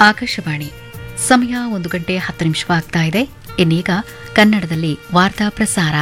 ಆಕಾಶವಾಣಿ ಸಮಯ ಒಂದು ಗಂಟೆ ಹತ್ತು ನಿಮಿಷವಾಗ್ತಾ ಇದೆ ಇನ್ನೀಗ ಕನ್ನಡದಲ್ಲಿ ವಾರ್ತಾ ಪ್ರಸಾರ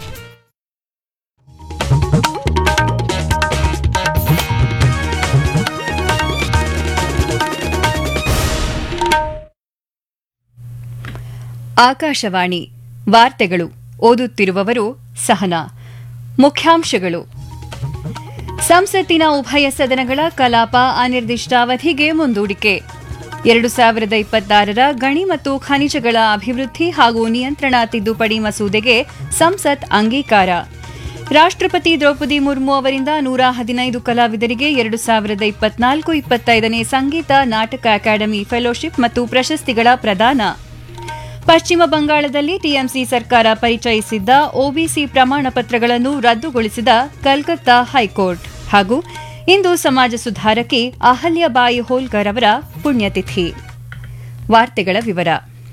ಆಕಾಶವಾಣಿ ವಾರ್ತೆಗಳು ಓದುತ್ತಿರುವವರು ಸಹನಾ ಮುಖ್ಯಾಂಶಗಳು ಸಂಸತ್ತಿನ ಉಭಯ ಸದನಗಳ ಕಲಾಪ ಅನಿರ್ದಿಷ್ಟಾವಧಿಗೆ ಮುಂದೂಡಿಕೆ ಎರಡು ಸಾವಿರದ ಇಪ್ಪತ್ತಾರರ ಗಣಿ ಮತ್ತು ಖನಿಜಗಳ ಅಭಿವೃದ್ಧಿ ಹಾಗೂ ನಿಯಂತ್ರಣ ತಿದ್ದುಪಡಿ ಮಸೂದೆಗೆ ಸಂಸತ್ ಅಂಗೀಕಾರ ರಾಷ್ಟ್ರಪತಿ ದ್ರೌಪದಿ ಮುರ್ಮು ಅವರಿಂದ ನೂರ ಹದಿನೈದು ಕಲಾವಿದರಿಗೆ ಎರಡು ಸಾವಿರದ ಇಪ್ಪತ್ನಾಲ್ಕು ಇಪ್ಪತ್ತೈದನೇ ಸಂಗೀತ ನಾಟಕ ಅಕಾಡೆಮಿ ಫೆಲೋಶಿಪ್ ಮತ್ತು ಪ್ರಶಸ್ತಿಗಳ ಪ್ರದಾನ ಪಶ್ಚಿಮ ಬಂಗಾಳದಲ್ಲಿ ಟಿಎಂಸಿ ಸರ್ಕಾರ ಪರಿಚಯಿಸಿದ್ದ ಒಬಿಸಿ ಪ್ರಮಾಣ ಪತ್ರಗಳನ್ನು ರದ್ದುಗೊಳಿಸಿದ ಕಲ್ಕತ್ತಾ ಹೈಕೋರ್ಟ್ ಹಾಗೂ ಇಂದು ಸಮಾಜ ಸುಧಾರಕಿ ಅಹಲ್ಯಬಾಯಿ ಹೋಲ್ಕರ್ ಅವರ ಪುಣ್ಯತಿಥಿ ವಾರ್ತೆಗಳ ವಿವರ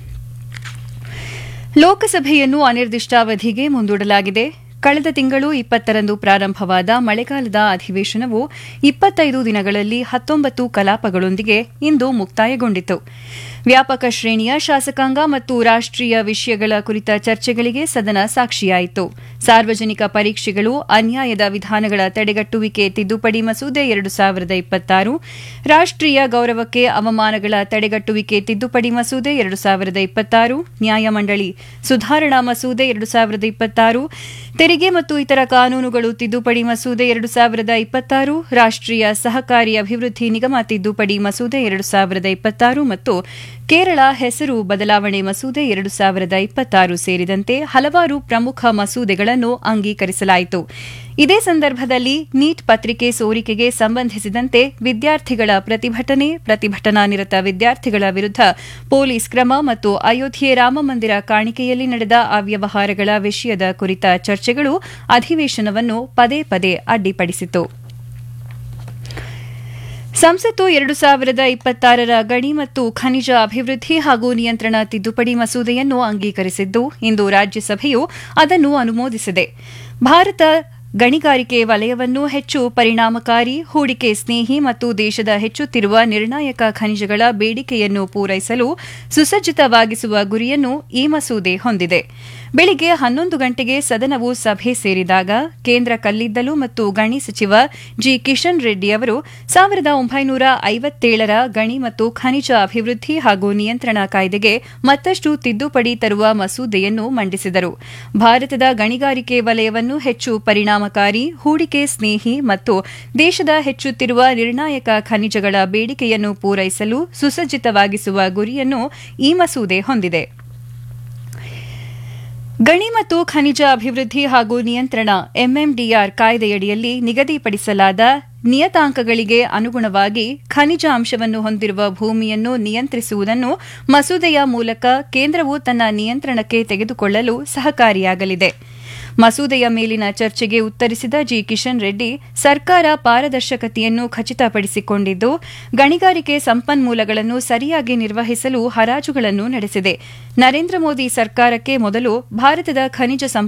ಲೋಕಸಭೆಯನ್ನು ಅನಿರ್ದಿಷ್ಟಾವಧಿಗೆ ಮುಂದೂಡಲಾಗಿದೆ ಕಳೆದ ತಿಂಗಳು ಇಪ್ಪತ್ತರಂದು ಪ್ರಾರಂಭವಾದ ಮಳೆಗಾಲದ ಅಧಿವೇಶನವು ಇಪ್ಪತ್ತೈದು ದಿನಗಳಲ್ಲಿ ಹತ್ತೊಂಬತ್ತು ಕಲಾಪಗಳೊಂದಿಗೆ ಇಂದು ಮುಕ್ತಾಯಗೊಂಡಿತು ವ್ಯಾಪಕ ಶ್ರೇಣಿಯ ಶಾಸಕಾಂಗ ಮತ್ತು ರಾಷ್ಟ್ರೀಯ ವಿಷಯಗಳ ಕುರಿತ ಚರ್ಚೆಗಳಿಗೆ ಸದನ ಸಾಕ್ಷಿಯಾಯಿತು ಸಾರ್ವಜನಿಕ ಪರೀಕ್ಷೆಗಳು ಅನ್ಯಾಯದ ವಿಧಾನಗಳ ತಡೆಗಟ್ಟುವಿಕೆ ತಿದ್ದುಪಡಿ ಮಸೂದೆ ಎರಡು ಸಾವಿರದ ಇಪ್ಪತ್ತಾರು ರಾಷ್ಟ್ರೀಯ ಗೌರವಕ್ಕೆ ಅವಮಾನಗಳ ತಡೆಗಟ್ಟುವಿಕೆ ತಿದ್ದುಪಡಿ ಮಸೂದೆ ಎರಡು ಸಾವಿರದ ಇಪ್ಪತ್ತಾರು ನ್ಯಾಯಮಂಡಳಿ ಸುಧಾರಣಾ ಮಸೂದೆ ಎರಡು ಸಾವಿರದ ಇಪ್ಪತ್ತಾರು ತೆರಿಗೆ ಮತ್ತು ಇತರ ಕಾನೂನುಗಳು ತಿದ್ದುಪಡಿ ಮಸೂದೆ ಎರಡು ಸಾವಿರದ ಇಪ್ಪತ್ತಾರು ರಾಷ್ಟ್ರೀಯ ಸಹಕಾರಿ ಅಭಿವೃದ್ಧಿ ನಿಗಮ ತಿದ್ದುಪಡಿ ಮಸೂದೆ ಎರಡು ಸಾವಿರದ ಇಪ್ಪತ್ತಾರು ಮತ್ತು ಕೇರಳ ಹೆಸರು ಬದಲಾವಣೆ ಮಸೂದೆ ಎರಡು ಸಾವಿರದ ಇಪ್ಪತ್ತಾರು ಸೇರಿದಂತೆ ಹಲವಾರು ಪ್ರಮುಖ ಮಸೂದೆಗಳನ್ನು ಅಂಗೀಕರಿಸಲಾಯಿತು ಇದೇ ಸಂದರ್ಭದಲ್ಲಿ ನೀಟ್ ಪತ್ರಿಕೆ ಸೋರಿಕೆಗೆ ಸಂಬಂಧಿಸಿದಂತೆ ವಿದ್ಯಾರ್ಥಿಗಳ ಪ್ರತಿಭಟನೆ ಪ್ರತಿಭಟನಾನಿರತ ವಿದ್ಯಾರ್ಥಿಗಳ ವಿರುದ್ಧ ಪೊಲೀಸ್ ಕ್ರಮ ಮತ್ತು ಅಯೋಧ್ಯೆ ರಾಮಮಂದಿರ ಕಾಣಿಕೆಯಲ್ಲಿ ನಡೆದ ಅವ್ಯವಹಾರಗಳ ವಿಷಯದ ಕುರಿತ ಚರ್ಚೆಗಳು ಅಧಿವೇಶನವನ್ನು ಪದೇ ಪದೇ ಅಡ್ಡಿಪಡಿಸಿತು ಸಂಸತ್ತು ಎರಡು ಸಾವಿರದ ಇಪ್ಪತ್ತಾರರ ಗಣಿ ಮತ್ತು ಖನಿಜ ಅಭಿವೃದ್ಧಿ ಹಾಗೂ ನಿಯಂತ್ರಣ ತಿದ್ದುಪಡಿ ಮಸೂದೆಯನ್ನು ಅಂಗೀಕರಿಸಿದ್ದು ಇಂದು ರಾಜ್ಯಸಭೆಯು ಅದನ್ನು ಅನುಮೋದಿಸಿದೆ ಭಾರತ ಗಣಿಗಾರಿಕೆ ವಲಯವನ್ನು ಹೆಚ್ಚು ಪರಿಣಾಮಕಾರಿ ಹೂಡಿಕೆ ಸ್ನೇಹಿ ಮತ್ತು ದೇಶದ ಹೆಚ್ಚುತ್ತಿರುವ ನಿರ್ಣಾಯಕ ಖನಿಜಗಳ ಬೇಡಿಕೆಯನ್ನು ಪೂರೈಸಲು ಸುಸಜ್ಜಿತವಾಗಿಸುವ ಗುರಿಯನ್ನು ಈ ಮಸೂದೆ ಹೊಂದಿದೆ ಬೆಳಿಗ್ಗೆ ಹನ್ನೊಂದು ಗಂಟೆಗೆ ಸದನವು ಸಭೆ ಸೇರಿದಾಗ ಕೇಂದ್ರ ಕಲ್ಲಿದ್ದಲು ಮತ್ತು ಗಣಿ ಸಚಿವ ಜಿ ಕಿಶನ್ ರೆಡ್ಡಿ ಅವರು ಸಾವಿರದ ಒಂಬೈನೂರ ಐವತ್ತೇಳರ ಗಣಿ ಮತ್ತು ಖನಿಜ ಅಭಿವೃದ್ಧಿ ಹಾಗೂ ನಿಯಂತ್ರಣ ಕಾಯ್ದೆಗೆ ಮತ್ತಷ್ಟು ತಿದ್ದುಪಡಿ ತರುವ ಮಸೂದೆಯನ್ನು ಮಂಡಿಸಿದರು ಭಾರತದ ಗಣಿಗಾರಿಕೆ ವಲಯವನ್ನು ಹೆಚ್ಚು ಪರಿಣಾಮಕಾರಿ ಹೂಡಿಕೆ ಸ್ನೇಹಿ ಮತ್ತು ದೇಶದ ಹೆಚ್ಚುತ್ತಿರುವ ನಿರ್ಣಾಯಕ ಖನಿಜಗಳ ಬೇಡಿಕೆಯನ್ನು ಪೂರೈಸಲು ಸುಸಜ್ಜಿತವಾಗಿಸುವ ಗುರಿಯನ್ನು ಈ ಮಸೂದೆ ಹೊಂದಿದೆ ಗಣಿ ಮತ್ತು ಖನಿಜ ಅಭಿವೃದ್ಧಿ ಹಾಗೂ ನಿಯಂತ್ರಣ ಎಂಎಂಡಿಆರ್ ಕಾಯ್ದೆಯಡಿಯಲ್ಲಿ ನಿಗದಿಪಡಿಸಲಾದ ನಿಯತಾಂಕಗಳಿಗೆ ಅನುಗುಣವಾಗಿ ಖನಿಜ ಅಂಶವನ್ನು ಹೊಂದಿರುವ ಭೂಮಿಯನ್ನು ನಿಯಂತ್ರಿಸುವುದನ್ನು ಮಸೂದೆಯ ಮೂಲಕ ಕೇಂದ್ರವು ತನ್ನ ನಿಯಂತ್ರಣಕ್ಕೆ ತೆಗೆದುಕೊಳ್ಳಲು ಸಹಕಾರಿಯಾಗಲಿದೆ ಮಸೂದೆಯ ಮೇಲಿನ ಚರ್ಚೆಗೆ ಉತ್ತರಿಸಿದ ಜಿ ಕಿಶನ್ ರೆಡ್ಡಿ ಸರ್ಕಾರ ಪಾರದರ್ಶಕತೆಯನ್ನು ಖಚಿತಪಡಿಸಿಕೊಂಡಿದ್ದು ಗಣಿಗಾರಿಕೆ ಸಂಪನ್ಮೂಲಗಳನ್ನು ಸರಿಯಾಗಿ ನಿರ್ವಹಿಸಲು ಹರಾಜುಗಳನ್ನು ನಡೆಸಿದೆ ನರೇಂದ್ರ ಮೋದಿ ಸರ್ಕಾರಕ್ಕೆ ಮೊದಲು ಭಾರತದ ಖನಿಜ